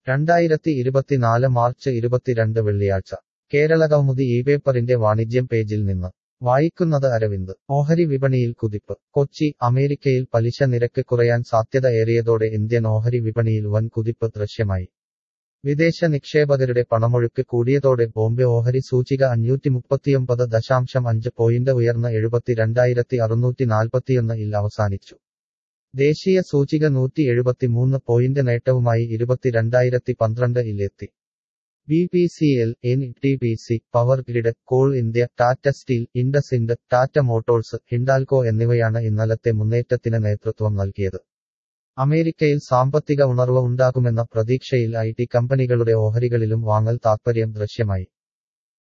രണ്ടായിരത്തി ഇരുപത്തിനാല് മാർച്ച് ഇരുപത്തിരണ്ട് വെള്ളിയാഴ്ച കേരള കൗമുദി ഈ പേപ്പറിന്റെ വാണിജ്യം പേജിൽ നിന്ന് വായിക്കുന്നത് അരവിന്ദ് ഓഹരി വിപണിയിൽ കുതിപ്പ് കൊച്ചി അമേരിക്കയിൽ പലിശ നിരക്ക് കുറയാൻ സാധ്യത ഏറിയതോടെ ഇന്ത്യൻ ഓഹരി വിപണിയിൽ വൻ കുതിപ്പ് ദൃശ്യമായി വിദേശ നിക്ഷേപകരുടെ പണമൊഴുക്ക് കൂടിയതോടെ ബോംബെ ഓഹരി സൂചിക അഞ്ഞൂറ്റി മുപ്പത്തിയൊമ്പത് ദശാംശം അഞ്ച് പോയിന്റ് ഉയർന്ന് എഴുപത്തിരണ്ടായിരത്തി അറുന്നൂറ്റി നാൽപ്പത്തിയൊന്ന് ഇൽ അവസാനിച്ചു ദേശീയ സൂചിക നൂറ്റി എഴുപത്തിമൂന്ന് പോയിന്റ് നേട്ടവുമായി ഇരുപത്തിരണ്ടായിരത്തി പന്ത്രണ്ട് ഇലെത്തി B P C L N T P C power grid coal India Tata steel IndusInd Tata motors Hindalco എന്നിവയാണ് ഇന്നലത്തെ മുന്നേറ്റത്തിന് നേതൃത്വം നൽകിയത് അമേരിക്കയിൽ സാമ്പത്തിക ഉണർവ് ഉണ്ടാകുമെന്ന പ്രതീക്ഷയിൽ ഐ ടി കമ്പനികളുടെ ഓഹരികളിലും വാങ്ങൽ താത്പര്യം ദൃശ്യമായി